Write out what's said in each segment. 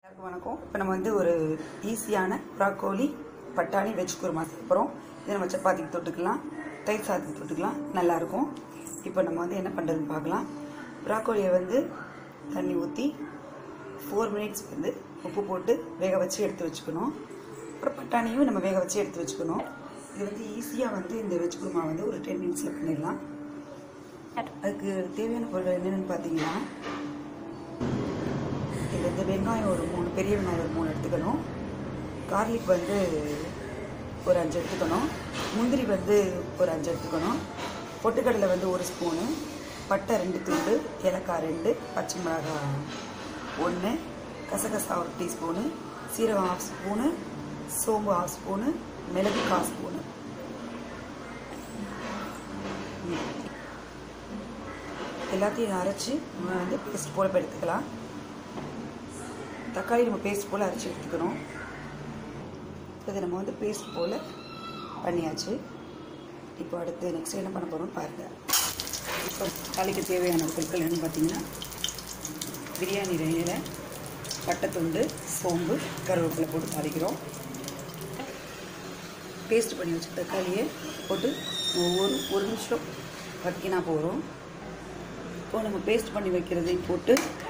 எல்லாருக்கும் வணக்கம் இப்போ நம்ம வந்து ஒரு ஈஸியான ப்ராக்கோலி பட்டாணி வெஜ் குருமா செய்யப்போகிறோம் இதை நம்ம சப்பாத்திக்கு தொட்டுக்கலாம் தயிர் சாதத்துக்கு தொட்டுக்கலாம் நல்லாயிருக்கும் இப்போ நம்ம வந்து என்ன பண்ணுறதுன்னு பார்க்கலாம் ப்ராக்கோலியை வந்து தண்ணி ஊற்றி ஃபோர் மினிட்ஸ் வந்து உப்பு போட்டு வேக வச்சு எடுத்து வச்சுக்கணும் அப்புறம் பட்டாணியும் நம்ம வேக வச்சு எடுத்து வச்சுக்கணும் இது வந்து ஈஸியாக வந்து இந்த வெஜ் குருமா வந்து ஒரு டென் மினிட்ஸில் பண்ணிடலாம் அதுக்கு தேவையான பொருட்கள் என்னென்னு பார்த்தீங்கன்னா இது வந்து வெங்காயம் ஒரு மூணு பெரிய வெங்காயம் ஒரு மூணு எடுத்துக்கணும் கார்லிக் வந்து ஒரு அஞ்சு எடுத்துக்கணும் முந்திரி வந்து ஒரு அஞ்சு எடுத்துக்கணும் பொட்டுக்கடலை வந்து ஒரு ஸ்பூனு பட்டை ரெண்டு துண்டு ஏலக்காய் ரெண்டு பச்சை மிளகாய் ஒன்று கசகசா ஒரு டீஸ்பூனு சீரகம் ஹாஃப் ஸ்பூனு சோம்பு ஹாஃப் ஸ்பூனு மிளகு கால் ஸ்பூனு எல்லாத்தையும் அரைச்சி நம்ம வந்து பேஸ்ட் போல எடுத்துக்கலாம் தக்காளி நம்ம பேஸ்ட் போல் அரைச்சி எடுத்துக்கணும் இதை நம்ம வந்து பேஸ்ட் போல் பண்ணியாச்சு இப்போ அடுத்து நெக்ஸ்ட் என்ன பண்ண போகிறோம்னு பாருங்கள் இப்போ தாளிக்கு தேவையான பொருட்கள் என்னன்னு பார்த்தீங்கன்னா பிரியாணி இலையில பட்டைத்துண்டு சோம்பு கருவேப்பிலை போட்டு தாளிக்கிறோம் பேஸ்ட் பண்ணி வச்ச தக்காளியை போட்டு ஒரு ஒரு நிமிஷம் வதக்கினா போகிறோம் இப்போ நம்ம பேஸ்ட் பண்ணி வைக்கிறதையும் போட்டு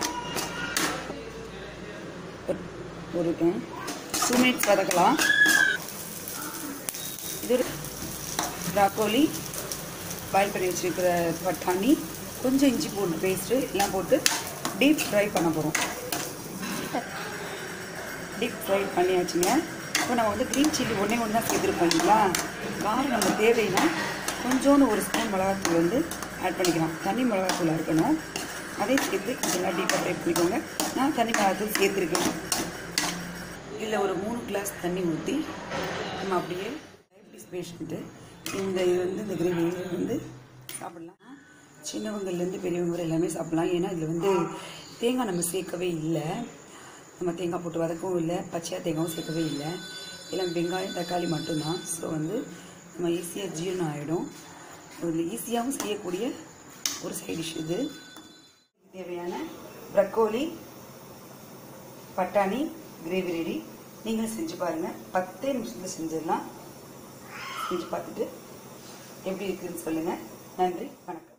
ஒரு டூ மினிட்ஸ் வதக்கலாம் இது ப்ராக்கோலி பாயில் பண்ணி வச்சுருக்கிற பட்டாணி கொஞ்சம் இஞ்சி பூண்டு பேஸ்ட்டு எல்லாம் போட்டு டீப் ஃப்ரை பண்ண போகிறோம் டீப் ஃப்ரை பண்ணியாச்சுங்க இப்போ நம்ம வந்து க்ரீன் சில்லி ஒன்றே ஒன்று தான் சேர்த்துருக்கோம் இல்லைங்களா காரம் நம்ம தேவைன்னா கொஞ்சோண்டு ஒரு ஸ்பூன் மிளகாத்தூள் வந்து ஆட் பண்ணிக்கலாம் தனி மிளகாத்தூள் இருக்கணும் அதே சேர்த்து கொஞ்சம் டீப்பாக ஃப்ரை பண்ணிக்கோங்க நான் தனி மிளகாத்தூள் சேர்த்துருக்கேன் இதில் ஒரு மூணு கிளாஸ் தண்ணி ஊற்றி நம்ம அப்படியே டயபிட்டிஸ் பேஷண்ட்டு இந்த இது வந்து இந்த கிரேவி வந்து சாப்பிடலாம் சின்னவங்கள்லேருந்து பெரியவங்க வரை எல்லாமே சாப்பிடலாம் ஏன்னா இதில் வந்து தேங்காய் நம்ம சேர்க்கவே இல்லை நம்ம தேங்காய் போட்டு வதக்கவும் இல்லை பச்சையாக தேங்காயும் சேர்க்கவே இல்லை எல்லாம் வெங்காயம் தக்காளி மட்டும்தான் ஸோ வந்து நம்ம ஈஸியாக ஜீரணம் ஆகிடும் ஒரு ஈஸியாகவும் செய்யக்கூடிய ஒரு சைட் டிஷ் இது தேவையான ப்ரக்கோலி பட்டாணி கிரேவி ரெடி நீங்களும் செஞ்சு பாருங்கள் பத்தே நிமிஷத்தில் செஞ்சிடலாம் செஞ்சு பார்த்துட்டு எப்படி இருக்குதுன்னு சொல்லுங்கள் நன்றி வணக்கம்